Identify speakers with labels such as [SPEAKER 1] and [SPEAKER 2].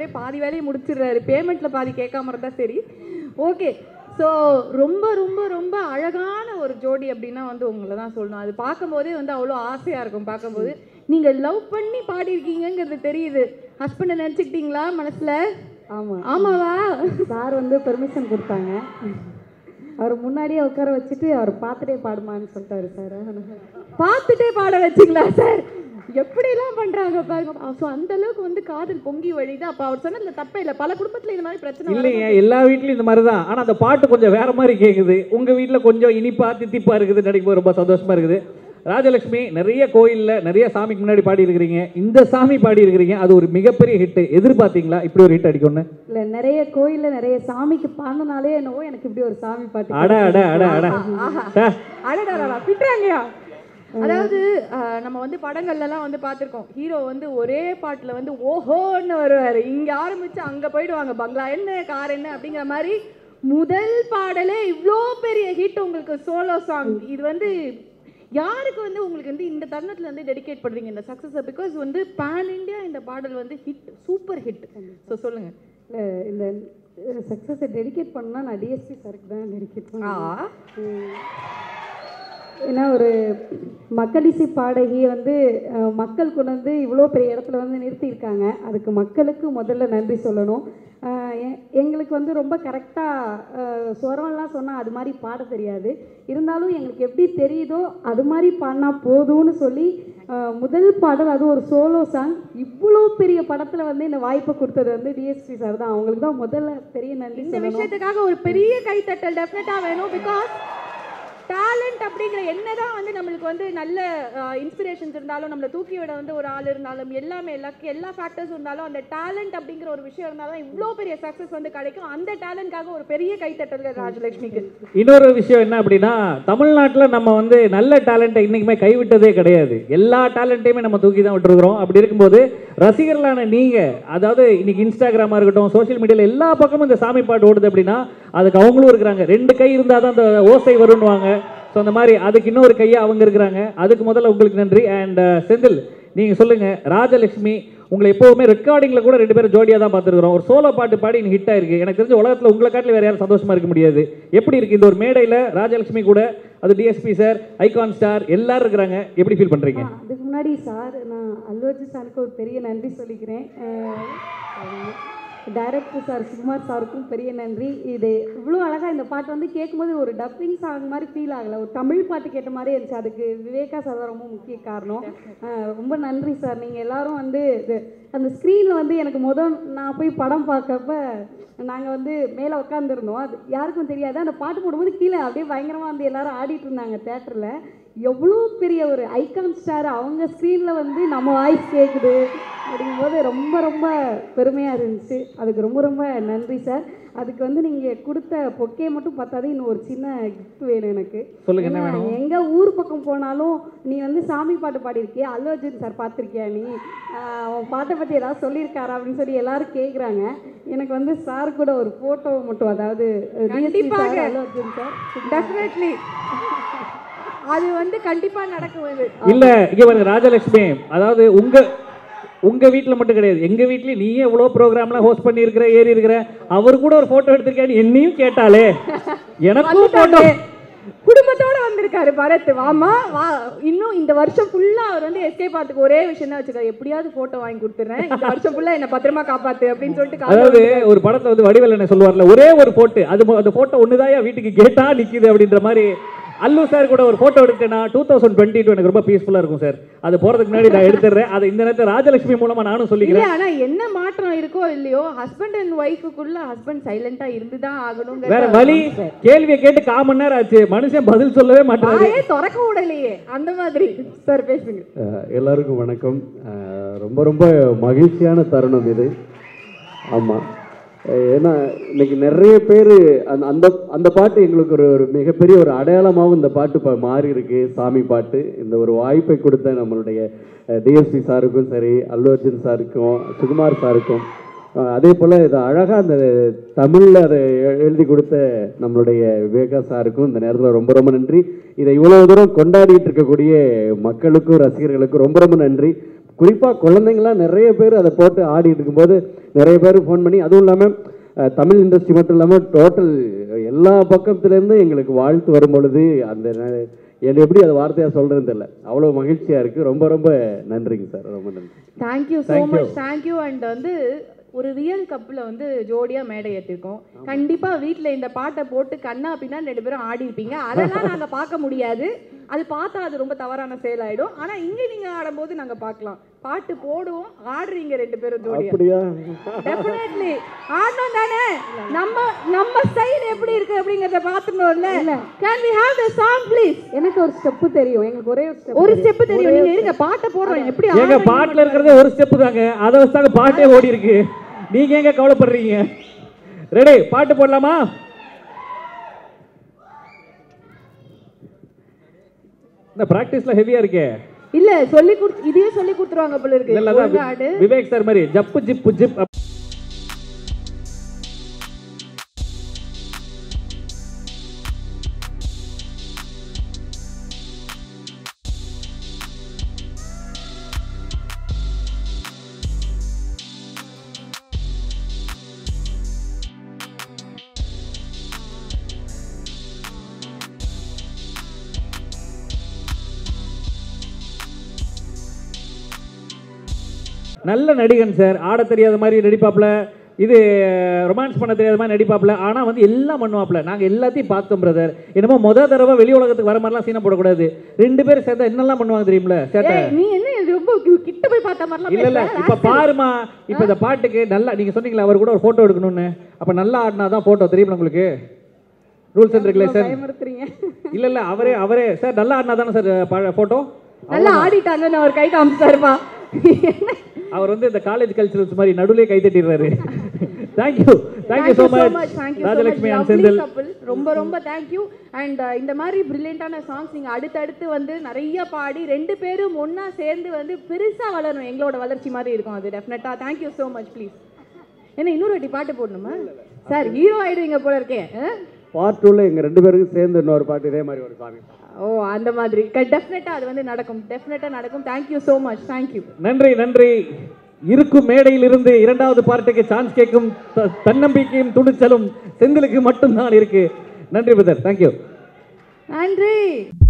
[SPEAKER 1] அவரே பாதி வேலையை முடிச்சிடுறாரு பேமெண்ட்டில் பாதி கேட்காம இருந்தால் சரி ஓகே ஸோ ரொம்ப ரொம்ப ரொம்ப அழகான ஒரு ஜோடி அப்படின்னா வந்து உங்களை தான் சொல்லணும் அது பார்க்கும்போதே வந்து அவ்வளோ ஆசையாக இருக்கும் பார்க்கும்போது நீங்கள் லவ் பண்ணி பாடியிருக்கீங்கங்கிறது தெரியுது ஹஸ்பண்டை நினச்சிக்கிட்டீங்களா மனசில்
[SPEAKER 2] ஆமாம்
[SPEAKER 1] ஆமாவா
[SPEAKER 2] சார் வந்து பெர்மிஷன் கொடுத்தாங்க அவர் முன்னாடியே உட்கார வச்சுட்டு அவர் பார்த்துட்டே பாடுமான்னு சொல்லிட்டாரு சார்
[SPEAKER 1] பார்த்துட்டே பாட வச்சிங்களா சார் எப்படிலாம் பண்றாங்க பாருங்க ஸோ அந்த அளவுக்கு வந்து காதல் பொங்கி வழியுது அப்போ அவர் சொன்னதுல தப்பே இல்லை பல குடும்பத்துல இந்த மாதிரி பிரச்சனை
[SPEAKER 3] இல்லைங்க எல்லா வீட்லயும் இந்த மாதிரி தான் ஆனால் அந்த பாட்டு கொஞ்சம் வேற மாதிரி கேட்குது உங்கள் வீட்டில் கொஞ்சம் இனிப்பா தித்திப்பா இருக்குது நடிக்கும் ரொம்ப சந்தோஷமா இருக்குது ராஜலட்சுமி நிறைய கோயிலில் நிறைய சாமிக்கு முன்னாடி பாடி இருக்கிறீங்க இந்த சாமி பாடி இருக்கிறீங்க அது ஒரு மிகப்பெரிய ஹிட் எதிர்பார்த்தீங்களா இப்படி ஒரு ஹிட் அடிக்கும்னு
[SPEAKER 2] இல்லை நிறைய கோயிலில் நிறைய சாமிக்கு பாடினாலே என்னவோ எனக்கு இப்படி ஒரு சாமி பாட்டு
[SPEAKER 3] அட அட அட அட சார்
[SPEAKER 1] அடடா திட்டுறாங்கயா அதாவது அஹ், நம்ம வந்து படங்கள்லாம் வந்து பார்த்துருக்கோம் ஹீரோ வந்து ஒரே பாட்டில் வந்து ஓஹோன்னு வருவார் இங்கே ஆரம்பிச்சு அங்கே போயிடுவாங்க பங்களா என்ன கார் என்ன அப்படிங்கிற மாதிரி முதல் பாடலே இவ்வளோ பெரிய ஹிட் உங்களுக்கு சோலோ சாங் இது வந்து யாருக்கு வந்து உங்களுக்கு வந்து இந்த தருணத்தில் வந்து டெடிகேட் பண்ணுறீங்க இந்த சக்ஸஸை பிகாஸ் வந்து பேன் இந்தியா இந்த பாடல் வந்து ஹிட் சூப்பர் ஹிட் ஸோ சொல்லுங்கள்
[SPEAKER 2] இல்லை இந்த சக்ஸஸை டெடிகேட் பண்ணால் நான் டிஎஸ்பி சாருக்கு தான் டெடிகேட்
[SPEAKER 1] ஆ
[SPEAKER 2] பண்ணேன் ஏன்னா ஒரு மக்களிசை பாடகியை வந்து அஹ், மக்கள் கொண்டு வந்து இவ்வளோ பெரிய இடத்துல வந்து நிறுத்தியிருக்காங்க அதுக்கு மக்களுக்கு முதல்ல நன்றி சொல்லணும் அஹ், எ- எங்களுக்கு வந்து ரொம்ப கரெக்டாக ஸ்வரம்லாம் சொன்னால் அது மாதிரி பாட தெரியாது இருந்தாலும் எங்களுக்கு எப்படி தெரியுதோ அது மாதிரி பாடினா போதும்னு சொல்லி அஹ், முதல் பாடல் அது ஒரு சோலோ சாங் இவ்வளோ பெரிய படத்தில் வந்து இந்த வாய்ப்பை கொடுத்தது வந்து டிஎஸ்பி சார் தான் அவங்களுக்கு தான் முதல்ல பெரிய நன்றி
[SPEAKER 1] இந்த
[SPEAKER 2] சொல்லணும்
[SPEAKER 1] விஷயத்துக்காக ஒரு பெரிய கைத்தட்டல் டெஃபினட்டா வேணும் பிகாஸ் டேலண்ட் அப்படிங்கிற என்னதான் வந்து நம்மளுக்கு வந்து நல்ல இன்ஸ்பிரேஷன்ஸ் இருந்தாலும் நம்மளை தூக்கி விட வந்து ஒரு ஆள் இருந்தாலும் எல்லாமே எல்லா எல்லா ஃபேக்டர்ஸ் இருந்தாலும் அந்த டேலண்ட் அப்படிங்கிற ஒரு விஷயம் இருந்தாலும் இவ்வளோ பெரிய சக்ஸஸ் வந்து கிடைக்கும் அந்த டேலண்ட்காக ஒரு பெரிய கைத்தட்டல் ராஜலட்சுமிக்கு
[SPEAKER 3] இன்னொரு விஷயம் என்ன அப்படின்னா தமிழ்நாட்டில் நம்ம வந்து நல்ல டேலண்ட்டை இன்றைக்குமே கைவிட்டதே கிடையாது எல்லா டேலண்ட்டையுமே நம்ம தூக்கி தான் விட்டுருக்குறோம் அப்படி இருக்கும்போது ரசிகர்களான நீங்கள் அதாவது இன்னைக்கு இன்ஸ்டாகிராமாக இருக்கட்டும் சோஷியல் மீடியாவில் எல்லா பக்கமும் இந்த சாமி பாட்டு ஓடுது அப்படின்னா அதுக்கு அவங்களும் இருக்கிறாங்க ரெண்டு கை இருந்தால் தான் அந்த ஓசை வரும்னுவாங்க ஸோ அந்த மாதிரி அதுக்கு இன்னொரு கையை அவங்க இருக்கிறாங்க அதுக்கு முதல்ல உங்களுக்கு நன்றி அண்ட் செந்தில் நீங்கள் சொல்லுங்கள் ராஜலட்சுமி உங்களை எப்போவுமே ரெக்கார்டிங்கில் கூட ரெண்டு பேரும் ஜோடியாக தான் பார்த்துருக்குறோம் ஒரு சோலோ பாட்டு பாடி எனக்கு ஹிட் ஆயிருக்கு எனக்கு தெரிஞ்ச உலகத்தில் உங்களை காட்டில் வேறு யாரும் சந்தோஷமாக இருக்க முடியாது எப்படி இருக்குது இந்த ஒரு மேடையில் ராஜலட்சுமி கூட அது டிஎஸ்பி சார் ஐகான் ஸ்டார் எல்லாரும் இருக்கிறாங்க எப்படி ஃபீல் பண்ணுறீங்க
[SPEAKER 2] ஆ, அதுக்கு முன்னாடி சார் நான் அல்லு அர்ஜுன் சாருக்கு ஒரு பெரிய நன்றி சொல்லிக்கிறேன் டைரக்டர் சார் சுகுமார் சாருக்கும் பெரிய நன்றி இது இவ்வளோ அழகாக இந்த பாட்டு வந்து கேட்கும்போது ஒரு டப்பிங் சாங் மாதிரி ஃபீல் ஆகலை ஒரு தமிழ் பாட்டு கேட்ட மாதிரி இருந்துச்சு அதுக்கு விவேகா சார் தான் ரொம்ப முக்கிய காரணம் ஆ, ரொம்ப நன்றி சார் நீங்கள் எல்லாரும் வந்து இது அந்த ஸ்க்ரீனில் வந்து எனக்கு முதல் நான் போய் படம் பார்க்கப்ப நாங்கள் வந்து மேலே உட்காந்துருந்தோம் அது யாருக்கும் தெரியாது அந்த பாட்டு போடும்போது கீழே அப்படியே பயங்கரமாக வந்து எல்லாரும் ஆடிட்டு இருந்தாங்க தேட்டரில் எவ்வளோ பெரிய ஒரு ஐகான் ஸ்டார் அவங்க ஸ்க்ரீனில் வந்து நம்ம வாய்ஸ் கேட்குது அப்படிங்கும்போது ரொம்ப ரொம்ப பெருமையாக இருந்துச்சு அதுக்கு ரொம்ப ரொம்ப நன்றி சார் அதுக்கு வந்து நீங்கள் கொடுத்த பொக்கே மட்டும் பார்த்தாதே இன்னும் ஒரு சின்ன கிஃப்ட் வேணும் எனக்கு
[SPEAKER 3] சொல்லுங்க என்ன
[SPEAKER 2] ஏன்னா,
[SPEAKER 3] வேணும்
[SPEAKER 2] எங்க ஊர் பக்கம் போனாலும் நீ வந்து சாமி பாட்டு பாடியிருக்கியா அல்லு அர்ஜுன் சார் பார்த்துருக்கியா நீ ஆஹ் அவன் பாட்டை பற்றி ஏதாவது சொல்லியிருக்காரா அப்படின்னு சொல்லி எல்லாரும் கேட்குறாங்க எனக்கு வந்து சார் கூட ஒரு ஃபோட்டோ மட்டும் அதாவது DSP
[SPEAKER 1] கண்டிப்பாக.
[SPEAKER 2] Sir, Allu Arjun sir
[SPEAKER 1] definitely அது வந்து கண்டிப்பா நடக்கும் இது
[SPEAKER 3] இல்ல இங்க பாருங்க ராஜலட்சுமி அதாவது உங்க உங்க வீட்ல மட்டும் கிடையாது எங்க வீட்லயும் நீயே எவ்வளவு ப்ரோக்ராம்லாம் ஹோஸ்ட் பண்ணி இருக்கிற ஏறி இருக்கிற அவர் கூட ஒரு போட்டோ எடுத்திருக்கான்னு என்னையும் கேட்டாலே எனக்கும் போட்டோ
[SPEAKER 1] குடும்பத்தோட வந்திருக்காரு பரத் வாமா வா இன்னும் இந்த வருஷம் ஃபுல்லா அவர் வந்து எஸ்கேப் ஆகிறதுக்கு ஒரே விஷயம் தான் வச்சுக்காரு எப்படியாவது போட்டோ வாங்கி கொடுத்துறேன் இந்த வருஷம் ஃபுல்லா என்ன பத்திரமா காப்பாத்து அப்படின்னு சொல்லிட்டு காலைல
[SPEAKER 3] அதாவது ஒரு படத்துல வந்து வடிவேல் என்ன சொல்லுவார்ல ஒரே ஒரு போட்டு அது மொ- அந்த போட்டோ ஒண்ணுதாயா வீட்டுக்கு கேட்டா நிக்குது அப்படின்ற மாதிரி அல்லு சார் கூட ஒரு போட்டோ எடுத்தேன்னா டூ தௌசண்ட் டுவெண்ட்டி டூ எனக்கு ரொம்ப பீஸ்ஃபுல்லா இருக்கும் சார் அது போறதுக்கு முன்னாடி நான் எடுத்துடுறேன் அதை இந்த நேரத்தில் ராஜலட்சுமி மூலமா நானும்
[SPEAKER 1] இல்ல
[SPEAKER 3] சொல்லிக்கிறேன்
[SPEAKER 1] ஆனா என்ன மாற்றம் இருக்கோ இல்லையோ ஹஸ்பண்ட் அண்ட் ஒய்ஃபுக்குள்ள ஹஸ்பண்ட் சைலண்டா இருந்துதான் ஆகணுங்கிற
[SPEAKER 3] வேற வழி கேள்வியை கேட்டு கால் மணி நேரம் ஆச்சு மனுஷன் பதில் சொல்லவே மாட்டாரு
[SPEAKER 1] வாயே திறக்க விடலையே அந்த மாதிரி சார் பேசுங்க
[SPEAKER 4] அஹ் எல்லாருக்கும் வணக்கம் அஹ் ரொம்ப ரொம்ப மகிழ்ச்சியான தருணம் இது ஆமாம் ஏன்னா இன்னைக்கு நிறைய பேர் அந்த அந்த அந்த பாட்டு எங்களுக்கு ஒரு ஒரு மிகப்பெரிய ஒரு அடையாளமாகவும் இந்த பாட்டு இப்போ மாறி இருக்கு சாமி பாட்டு இந்த ஒரு வாய்ப்பை கொடுத்த நம்மளுடைய டிஎஸ்பி சாருக்கும் சரி அல்லு அர்ஜுன் சாருக்கும் சுகுமார் சாருக்கும் அஹ் அதே போல் இது அழகாக அந்த தமிழில் அதை எ- எழுதி கொடுத்த நம்மளுடைய விவேகா சாருக்கும் இந்த நேரத்தில் ரொம்ப ரொம்ப நன்றி இதை இவ்வளோ தூரம் கொண்டாடிட்டு இருக்கக்கூடிய மக்களுக்கும் ரசிகர்களுக்கும் ரொம்ப ரொம்ப நன்றி குறிப்பாக குழந்தைங்களாம் நிறைய பேர் அதை போட்டு ஆடிட்டு இருக்கும்போது நிறைய பேர் ஃபோன் பண்ணி அதுவும் இல்லாமல் அஹ், தமிழ் இண்டஸ்ட்ரி மட்டும் இல்லாமல் டோட்டல் எல்லா பக்கத்துலேருந்து எங்களுக்கு வாழ்த்து வரும் பொழுது அந்த ந- என்ன எப்படி அதை வார்த்தையாக சொல்கிறதுன்னு தெரியல அவ்வளோ மகிழ்ச்சியாக இருக்குது ரொம்ப ரொம்ப நன்றிங்க சார் ரொம்ப நன்றி
[SPEAKER 1] thank you so much thank you and வந்து ஒரு ரியல் கப்பில் வந்து ஜோடியாக மேடை ஏற்றிருக்கோம் கண்டிப்பாக வீட்டில் இந்த பாட்டை போட்டு கண்ணா பின்னா ரெண்டு பேரும் ஆடி இருப்பீங்க அதெல்லாம் நாங்கள் பார்க்க முடியாது அது பார்த்தா அது ரொம்ப தவறான செயல் ஆயிடும் ஆனால் இங்கே நீங்கள் ஆடும்போது நாங்கள் பார்க்கலாம் பாட்டு போடுவோம் ஆடுறீங்க ரெண்டு பேரும் ஜோடியாக
[SPEAKER 4] அப்படியா
[SPEAKER 1] டெஃபினெட்லி ஆடணும் தானே நம்ம நம்ம ஸ்டைல் எப்படி இருக்கு அப்படிங்கறத பாத்துனோம்ல can we have the song please
[SPEAKER 2] எனக்கு ஒரு ஸ்டெப்பு தெரியும் எங்களுக்கு ஒரே ஒரு ஸ்டெப்
[SPEAKER 1] ஒரு ஸ்டெப் தெரியும் நீங்க இருங்க பாட்டை போடுறோம் எப்படி
[SPEAKER 3] ஏங்க
[SPEAKER 1] ஆடுறீங்க?
[SPEAKER 3] பாட்டுல இருக்கிறதே ஒரு ஸ்டெப் தாங்க அதை வச்சாங்க பாட்டே ஓடி இருக்கு நீங்க எங்க கவலைப்படுறீங்க ரெடி பாட்டு போடலாமா இந்த பிராக்டிஸ்ல ஹெவியா இருக்கே
[SPEAKER 1] இல்ல சொல்லி கொடுத்து இதையே சொல்லி கொடுத்துருவாங்க போல இருக்கு
[SPEAKER 3] இல்ல
[SPEAKER 1] ஒழுங்கா ஆடு
[SPEAKER 3] அதான் விவேக் சார் மாதிரி ஜப்பு ஜிப்பு ஜிப் அப்- நல்ல நடிகன் சார் ஆட தெரியாத மாதிரி நடிப்பாப்ல இது ரொமான்ஸ் பண்ண தெரியாத மாதிரி நடிப்பாப்ல ஆனா வந்து எல்லாம் பண்ணுவாப்ல நாங்க எல்லாத்தையும் பார்த்தோம் பிரதர் என்னமோ முத தடவை வெளி உலகத்துக்கு வர மாதிரிலாம் சீனை போடக்கூடாது ரெண்டு பேரும் சேர்ந்தா என்னெல்லாம் பண்ணுவாங்க தெரியுமில சேட்டை
[SPEAKER 1] ஏய், நீ என்ன இது ரொம்ப கி- கிட்ட போய் பார்த்த மாதிரிலாம்
[SPEAKER 3] இல்ல இல்ல
[SPEAKER 1] பேசுற?
[SPEAKER 3] இப்ப பாருமா இப்ப இந்த பாட்டுக்கு நல்லா நீங்க சொன்னீங்களா அவர் கூட ஒரு போட்டோ எடுக்கணும்னு அப்ப நல்லா ஆடினாதான் போட்டோ தெரியுமா உங்களுக்கு ரூல்ஸ் அண்ட் ரெகுலேஷன்
[SPEAKER 2] பயமுறுத்துறீங்க
[SPEAKER 3] இல்ல இல்ல அவரே அவரே சார் நல்லா ஆடினா தானே சார் போட்டோ
[SPEAKER 1] நல்லா ஆடிட்டாங்கன்னு அவர் கை காமிச்சாருப்பா
[SPEAKER 3] அவர் வந்து இந்த காலேஜ் கல்ச்சரல்ஸ் மாதிரி நடுவுலயே கை தட்டிடுறாரு thank you thank you so much Rajalakshmi and Senthil
[SPEAKER 1] ரொம்ப ரொம்ப தேங்க்யூ அண்ட் இந்த மாதிரி பிரில்லியண்டான சாங்ஸ் நீங்க அடுத்தடுத்து வந்து நிறைய பாடி ரெண்டு பேரும் ஒண்ணா சேர்ந்து வந்து பெருசா வளரணும் எங்களோட வளர்ச்சி மாதிரி இருக்கும் அது டெஃபினட்டா தேங்க்யூ ஸோ மச் ப்ளீஸ் என்ன இன்னொரு வாட்டி பாட்டு போடணுமா சார் ஹீரோ ஆயிடுவீங்க போல இருக்கே ஆ?
[SPEAKER 4] பார்ட் டூவில் எங்கள் ரெண்டு பேருக்கும் சேர்ந்து இன்னொரு பாட்டு இதே மாதிரி ஒரு சாமி
[SPEAKER 1] ஓ அந்த மாதிரி டெஃபினட்டா அது வந்து நடக்கும் டெஃபினட்டா நடக்கும் தேங்க்யூ ஸோ மச் தேங்க்யூ
[SPEAKER 3] நன்றி நன்றி இருக்கும் மேடையில் இருந்து இரண்டாவது பார்ட்டுக்கு சான்ஸ் கேட்கும் த- தன்னம்பிக்கையும் துணிச்சலும் செந்திலுக்கு மட்டும்தான் இருக்கு நன்றி பிரதர் தேங்க்யூ
[SPEAKER 1] நன்றி